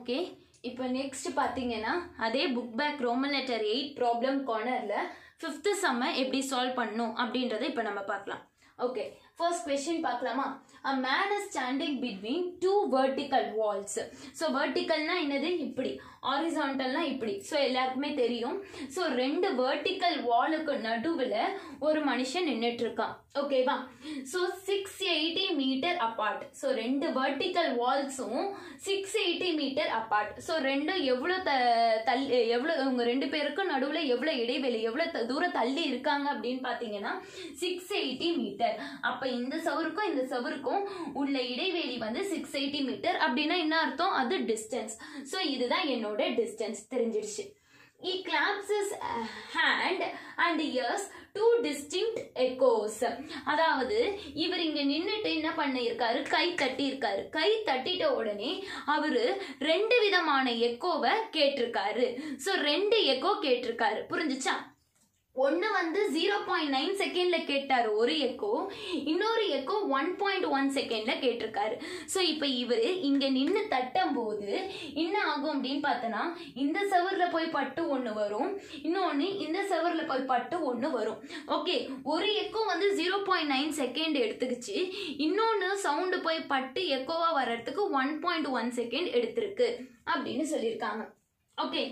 Okay இப்போ next பார்த்தீங்கன்னா அதே book back roman letter eight problem கார்னரில் ஃபிஃப்த்து செம்ம எப்படி சால்வ் பண்ணணும் அப்படின்றத இப்போ நம்ம பார்க்கலாம் ஓகே ஃபர்ஸ்ட் கொஸ்டின் பார்க்கலாமா a man is standing between two vertical walls so வெர்டிக்கல்னா என்னது இப்படி ஹாரிசான்டல்னா இப்படி ஸோ எல்லாருக்குமே தெரியும் ஸோ ரெண்டு வெர்டிக்கல் வாலுக்கு நடுவில் ஒரு மனுஷன் நின்றுட்டு இருக்கான் ஓகேவா so six eighty metre apart so ரெண்டு வெர்டிக்கல் வால்ஸும் six eighty metre apart so ரெண்டும் எவ்வளோ த தள்ளி எவ்வளோ இவங்க ரெண்டு பேருக்கும் நடுவில் எவ்வளோ இடைவெளி எவ்வளோ த- தூரம் தள்ளி இருக்காங்க அப்படின்னு பார்த்தீங்கன்னா சிக்ஸ் எயிட்டி மீட்டர் அப்போ இந்த சவருக்கும் இந்த சவருக்கும் உள்ள இடைவெளி வந்து சிக்ஸ் எயிட்டி மீட்டர் அப்படின்னா என்ன அர்த்தம் அது டிஸ்டன்ஸ் ஸோ இதுதான் என்னோட டிஸ்டன்ஸ் தெரிஞ்சிடுச்சு He claps his uh, hand and hears two distinct echoes. அதாவது இவர் இங்க நின்னுட்டு என்ன பண்ணியிருக்காரு கை தட்டி இருக்காரு கை தட்டிட்ட உடனே அவரு ரெண்டு விதமான எக்கோவை கேட்டிருக்காரு ஸோ ரெண்டு எக்கோ கேட்டிருக்காரு புரிஞ்சுச்சா ஒன்று வந்து ஜீரோ பாயிண்ட் நைன் செகண்டில் கேட்டார் ஒரு எக்கோ இன்னொரு எக்கோ ஒன் பாயிண்ட் ஒன் செகண்டில் கேட்டிருக்காரு ஸோ இப்போ இவர் இங்கே நின்று தட்டும் போது என்ன ஆகும் அப்படின்னு பார்த்தோன்னா இந்த செவரில் போய் பட்டு ஒன்று வரும் இன்னொன்று இந்த செவரில் போய் பட்டு ஒன்று வரும் ஓகே ஒரு எக்கோ வந்து ஜீரோ பாயிண்ட் நைன் செகண்ட் எடுத்துக்கிச்சு இன்னொன்று சவுண்டு போய் பட்டு எக்கோவாக வர்றதுக்கு ஒன் பாயிண்ட் ஒன் செகண்ட் எடுத்திருக்கு அப்படின்னு சொல்லியிருக்காங்க okay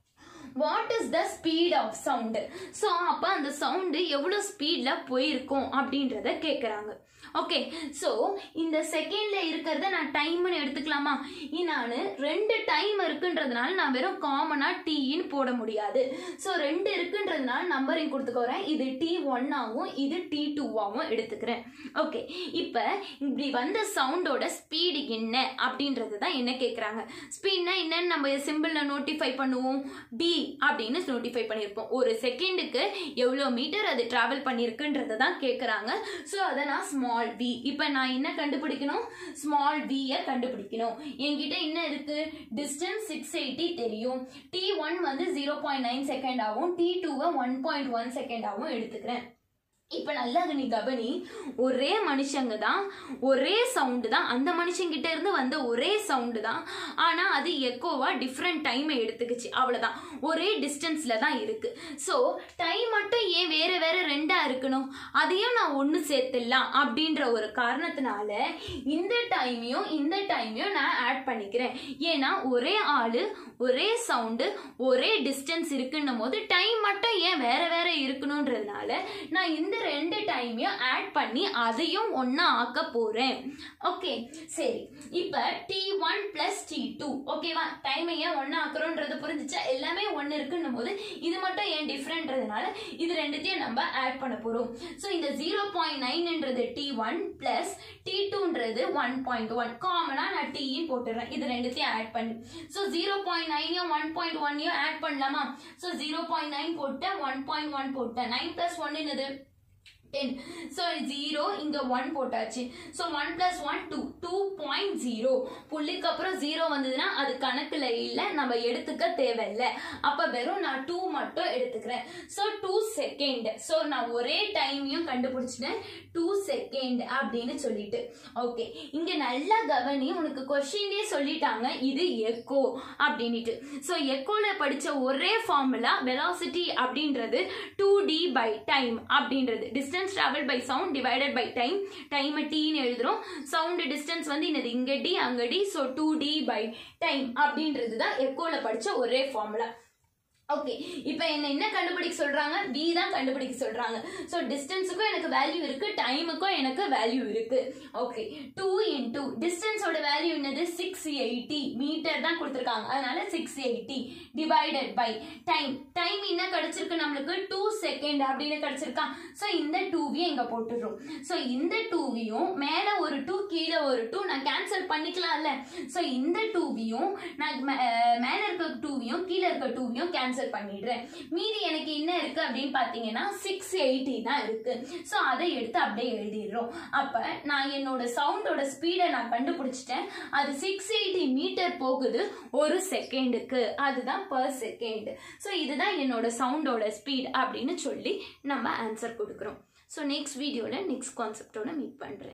what is the speed of sound so அப்போ அந்த சவுண்டு எவ்வளோ ஸ்பீடில் போயிருக்கும் அப்படின்றத கேட்குறாங்க ஓகே ஸோ இந்த செகண்டில் இருக்கிறத நான் டைம்னு எடுத்துக்கலாமா நான் ரெண்டு டைம் இருக்குன்றதுனால நான் வெறும் காமனாக டீன்னு போட முடியாது ஸோ ரெண்டு இருக்குன்றதுனால நம்பரிங் கொடுத்துக்கோறேன் இது டி ஒன்னாகவும் இது டி டூவாகவும் எடுத்துக்கிறேன் ஓகே இப்போ இப்படி வந்த சவுண்டோட ஸ்பீடு என்ன அப்படின்றது தான் என்ன கேட்குறாங்க ஸ்பீட்னா என்னன்னு நம்ம சிம்பிளில் நோட்டிஃபை பண்ணுவோம் பி அப்படின்னு நோட்டிஃபை பண்ணியிருப்போம் ஒரு செகண்டுக்கு எவ்வளோ மீட்டர் அது ட்ராவல் பண்ணியிருக்குன்றதை தான் கேட்குறாங்க ஸோ அதை நான் ஸ்மால் வி இப்போ நான் என்ன கண்டுபிடிக்கணும் ஸ்மால் வியை கண்டுபிடிக்கணும் என்கிட்ட என்ன இருக்கு டிஸ்டன்ஸ் சிக்ஸ் எயிட்டி தெரியும் டி ஒன் வந்து ஜீரோ பாயிண்ட் நைன் செகண்ட் ஆகும் டி டூவை ஒன் பாயிண்ட் ஒன் செகண்ட் ஆகும் எடுத்துக்கிறேன் இப்போ நல்லா நீ கவனி ஒரே மனுஷங்க தான் ஒரே சவுண்டு தான் அந்த மனுஷங்கிட்ட இருந்து வந்த ஒரே சவுண்டு தான் ஆனால் அது எக்கோவா டிஃப்ரெண்ட் டைமை எடுத்துக்கிச்சு அவ்வளோதான் ஒரே டிஸ்டன்ஸில் தான் இருக்கு ஸோ டைம் மட்டும் ஏன் வேற வேற ரெண்டா இருக்கணும் அதையும் நான் ஒன்று சேர்த்துடலாம் அப்படின்ற ஒரு காரணத்தினால இந்த டைமையும் இந்த டைமையும் நான் ஆட் பண்ணிக்கிறேன் ஏன்னா ஒரே ஆளு ஒரே சவுண்டு ஒரே டிஸ்டன்ஸ் இருக்குன்னும் போது டைம் மட்டும் ஏன் வேற வேற இருக்கணுன்றதுனால நான் இந்த ரெண்டு டைமையும் ஆட் பண்ணி அதையும் ஒன்றா ஆக்க போகிறேன் ஓகே சரி இப்போ T one plus T two ஓகேவா டைமை ஏன் ஒன்றா ஆக்குறோன்றது புரிஞ்சுச்சா எல்லாமே ஒன்று இருக்குன்னும் போது இது மட்டும் ஏன் டிஃப்ரெண்ட்றதுனால இது ரெண்டுத்தையும் நம்ம ஆட் பண்ண போகிறோம் ஸோ இந்த ஜீரோ பாயிண்ட் நைன்ன்றது டி ஒன் ப்ளஸ் டி டூன்றது ஒன் பாயிண்ட் ஒன் காமனாக நான் டீன்னு போட்டுடுறேன் இது ரெண்டுத்தையும் ஆட் பண்ணி ஸோ ஜீரோ பாயிண்ட் நைனையும் ஒன் பாயிண்ட் ஒன்னையும் ஆட் பண்ணலாமா ஸோ ஜீரோ பாயிண்ட் நைன் போட்டேன் ஒன் பாயிண்ட் ஒன் போட்டேன் நைன் ப்ளஸ் ஒன் என்னது டென் ஸோ ஜீரோ இங்கே ஒன் போட்டாச்சு so one plus one two two point zero புள்ளிக்கு அப்புறம் ஜீரோ வந்ததுன்னா அது கணக்கில் இல்லை நம்ம எடுத்துக்க தேவையில்லை அப்போ வெறும் நான் டூ மட்டும் எடுத்துக்கிறேன் ஸோ டூ செகண்ட் ஸோ நான் ஒரே டைமையும் கண்டுபிடிச்சிட்டேன் டூ செகண்ட் அப்படின்னு சொல்லிட்டு ஓகே இங்கே நல்லா கவனி உனக்கு கொஷின்லேயே சொல்லிட்டாங்க இது எக்கோ அப்படின்ட்டு ஸோ எக்கோவில் படித்த ஒரே ஃபார்முலா வெலாசிட்டி அப்படின்றது டூ டி பை டைம் அப்படின்றது distance travel by sound divided by time டைமை டீன்னு எழுதுறோம் சவுண்டு டிஸ்டன்ஸ் வந்து என்னது இங்கே டி அங்கே d so two d by time அப்படின்றது தான் எக்கோவில் படித்த ஒரே ஃபார்முலா ஓகே இப்போ என்ன என்ன கண்டுபிடிக்க சொல்றாங்க வி தான் கண்டுபிடிக்க சொல்றாங்க ஸோ டிஸ்டன்ஸுக்கும் எனக்கு வேல்யூ இருக்கு டைமுக்கும் எனக்கு வேல்யூ இருக்கு ஓகே டூ இன்டூ டிஸ்டன்ஸோட வேல்யூ என்னது சிக்ஸ் எயிட்டி மீட்டர் தான் கொடுத்துருக்காங்க அதனால six eighty divided by time time என்ன கிடைச்சிருக்கு நம்மளுக்கு டூ செகண்ட் அப்படின்னு கிடைச்சிருக்கா ஸோ இந்த டூவியும் இங்கே போட்டுடுறோம் ஸோ இந்த டூவியும் மேலே ஒரு டூ கீழே ஒரு டூ நான் கேன்சல் பண்ணிக்கலாம்ல ஸோ இந்த டூவியும் நான் மே- அஹ் மேலே இருக்க டூவியும் கீழே இருக்க டூவியும் கேன்சல் பண்ணிடுறேன் மீதி எனக்கு என்ன இருக்கு அப்படின்னு பார்த்தீங்கன்னா சிக்ஸ் எயிட்டி தான் இருக்கு ஸோ அதை எடுத்து அப்படியே எழுதிடுறோம் அப்போ நான் என்னோட சவுண்டோட ஸ்பீடை நான் கண்டுபிடிச்சிட்டேன் அது சிக்ஸ் எயிட்டி மீட்டர் போகுது ஒரு செகண்டுக்கு அதுதான் பர் செகண்ட் ஸோ இதுதான் என்னோட சவுண்டோட ஸ்பீட் அப்படின்னு சொல்லி நம்ம ஆன்சர் கொடுக்குறோம் ஸோ நெக்ஸ்ட் வீடியோவில் நெக்ஸ்ட் கான்செப்டோட மீட் பண்ணுறேன்